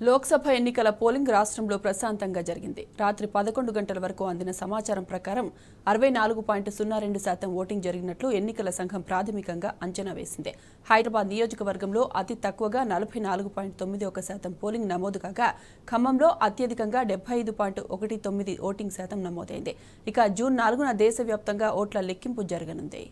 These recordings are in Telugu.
లోక్సభ ఎన్నికల పోలింగ్ రాష్ట్రంలో ప్రశాంతంగా జరిగింది రాత్రి పదకొండు గంటల వరకు అందిన సమాచారం ప్రకారం అరవై నాలుగు పాయింట్ సున్నా రెండు శాతం ఓటింగ్ జరిగినట్లు ఎన్నికల సంఘం ప్రాథమికంగా అంచనా వేసింది హైదరాబాద్ నియోజకవర్గంలో అతి తక్కువగా నలభై నాలుగు పాయింట్ తొమ్మిది ఒక శాతం పోలింగ్ నమోదు కాగా ఖమ్మంలో అత్యధికంగా డెబ్బై ఐదు పాయింట్ ఒకటి తొమ్మిది ఓటింగ్ శాతం నమోదైంది ఇక జూన్ నాలుగున దేశవ్యాప్తంగా ఓట్ల లెక్కింపు జరగనుంది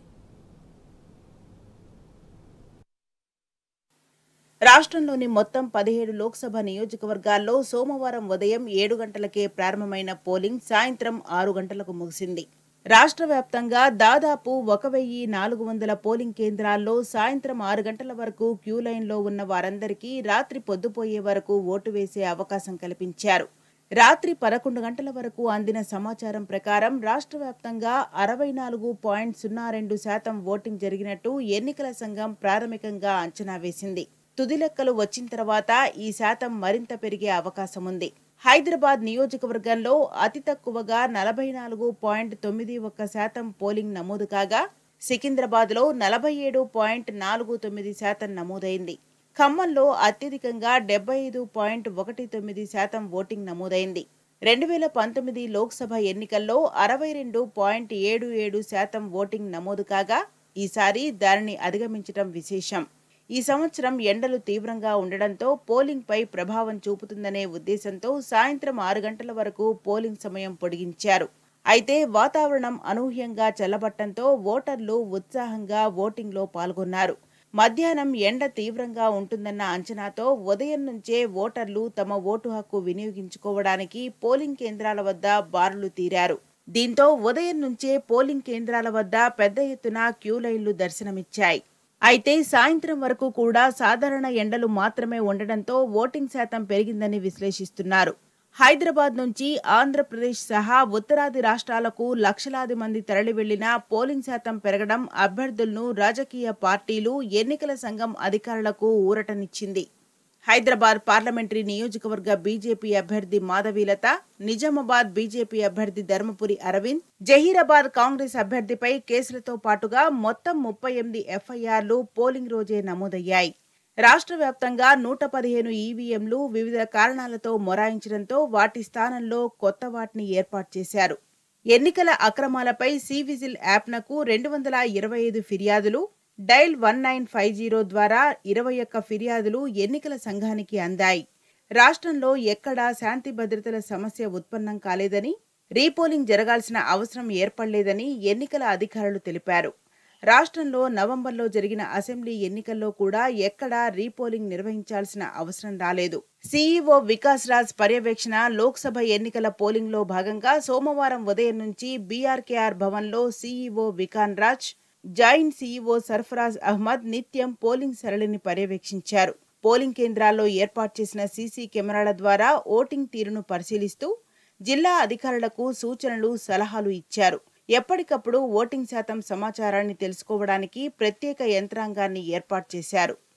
రాష్ట్రంలోని మొత్తం పదిహేడు లోక్సభ నియోజకవర్గాల్లో సోమవారం ఉదయం ఏడు గంటలకే ప్రారంభమైన పోలింగ్ సాయంత్రం ఆరు గంటలకు ముగిసింది రాష్ట్ర వ్యాప్తంగా దాదాపు ఒక వెయ్యి నాలుగు వందల పోలింగ్ కేంద్రాల్లో సాయంత్రం ఆరు గంటల వరకు క్యూ లైన్లో ఉన్న వారందరికీ రాత్రి పొద్దుపోయే వరకు ఓటు వేసే అవకాశం కల్పించారు రాత్రి పదకొండు గంటల వరకు అందిన సమాచారం ప్రకారం రాష్ట్ర వ్యాప్తంగా అరవై నాలుగు పాయింట్ సున్నా రెండు శాతం ఓటింగ్ జరిగినట్టు ఎన్నికల సంఘం ప్రాథమికంగా అంచనా వేసింది తుది లెక్కలు వచ్చిన తర్వాత ఈ శాతం మరింత పెరిగే అవకాశం ఉంది హైదరాబాద్ నియోజకవర్గంలో అతి తక్కువగా నలభై నాలుగు పాయింట్ తొమ్మిది ఒక్క శాతం పోలింగ్ నమోదు కాగా సికింద్రాబాద్లో నలభై ఏడు పాయింట్ నాలుగు తొమ్మిది శాతం నమోదైంది ఖమ్మంలో అత్యధికంగా డెబ్బై ఐదు పాయింట్ ఒకటి తొమ్మిది శాతం ఓటింగ్ నమోదైంది రెండు వేల పంతొమ్మిది లోక్సభ ఎన్నికల్లో అరవై రెండు పాయింట్ ఏడు ఏడు శాతం ఓటింగ్ నమోదు కాగా ఈసారి దానిని అధిగమించడం విశేషం ఈ సంవత్సరం ఎండలు తీవ్రంగా ఉండడంతో పోలింగ్ పై ప్రభావం చూపుతుందనే ఉద్దేశంతో సాయంత్రం ఆరు గంటల వరకు పోలింగ్ సమయం పొడిగించారు అయితే వాతావరణం అనూహ్యంగా చల్లబట్టంతో ఓటర్లు ఉత్సాహంగా ఓటింగ్లో పాల్గొన్నారు మధ్యాహ్నం ఎండ తీవ్రంగా ఉంటుందన్న అంచనాతో ఉదయం నుంచే ఓటర్లు తమ ఓటు హక్కు వినియోగించుకోవడానికి పోలింగ్ కేంద్రాల వద్ద బారులు తీరారు దీంతో ఉదయం నుంచే పోలింగ్ కేంద్రాల వద్ద పెద్ద ఎత్తున క్యూ లైన్లు దర్శనమిచ్చాయి అయితే సాయంత్రం వరకు కూడా సాధారణ ఎండలు మాత్రమే ఉండడంతో ఓటింగ్ శాతం పెరిగిందని విశ్లేషిస్తున్నారు హైదరాబాద్ నుంచి ఆంధ్రప్రదేశ్ సహా ఉత్తరాది రాష్ట్రాలకు లక్షలాది మంది తరలి వెళ్లినా పోలింగ్ శాతం పెరగడం అభ్యర్థులను రాజకీయ పార్టీలు ఎన్నికల సంఘం అధికారులకు ఊరటనిచ్చింది హైదరాబాద్ పార్లమెంటరీ నియోజకవర్గ బీజేపీ అభ్యర్థి మాధవీలత నిజామాబాద్ బీజేపీ అభ్యర్థి ధర్మపురి అరవింద్ జహీరాబాద్ కాంగ్రెస్ అభ్యర్థిపై కేసులతో పాటుగా మొత్తం ముప్పై ఎనిమిది ఎఫ్ఐఆర్లు పోలింగ్ రోజే నమోదయ్యాయి రాష్ట్ర వ్యాప్తంగా నూట పదిహేను ఈవీఎంలు వివిధ కారణాలతో మొరాయించడంతో వాటి స్థానంలో కొత్త వాటిని ఏర్పాటు చేశారు ఎన్నికల అక్రమాలపై సివిజిల్ యాప్నకు రెండు వందల ఇరవై ఐదు ఫిర్యాదులు dial one nine five zero ద్వారా ఇరవై ఒక్క ఫిర్యాదులు ఎన్నికల సంఘానికి అందాయి రాష్ట్రంలో ఎక్కడా శాంతి భద్రతల సమస్య ఉత్పన్నం కాలేదని రీపోలింగ్ జరగాల్సిన అవసరం ఏర్పడలేదని ఎన్నికల అధికారులు తెలిపారు రాష్ట్రంలో నవంబర్లో జరిగిన అసెంబ్లీ ఎన్నికల్లో కూడా ఎక్కడా రీపోలింగ్ నిర్వహించాల్సిన అవసరం రాలేదు సీఈఓ వికాస్ రాజ్ పర్యవేక్షణ లోక్సభ ఎన్నికల పోలింగ్లో భాగంగా సోమవారం ఉదయం నుంచి బీఆర్కేఆర్ భవన్లో సీఈఓ వికాన్ రాజ్ జాయింట్ సీఈఓ సర్ఫరాజ్ అహ్మద్ నిత్యం పోలింగ్ సరళిని పర్యవేక్షించారు పోలింగ్ కేంద్రాల్లో ఏర్పాటు చేసిన సీసీ కెమెరాల ద్వారా ఓటింగ్ తీరును పరిశీలిస్తూ జిల్లా అధికారులకు సూచనలు సలహాలు ఇచ్చారు ఎప్పటికప్పుడు ఓటింగ్ శాతం సమాచారాన్ని తెలుసుకోవడానికి ప్రత్యేక యంత్రాంగాన్ని ఏర్పాటు చేశారు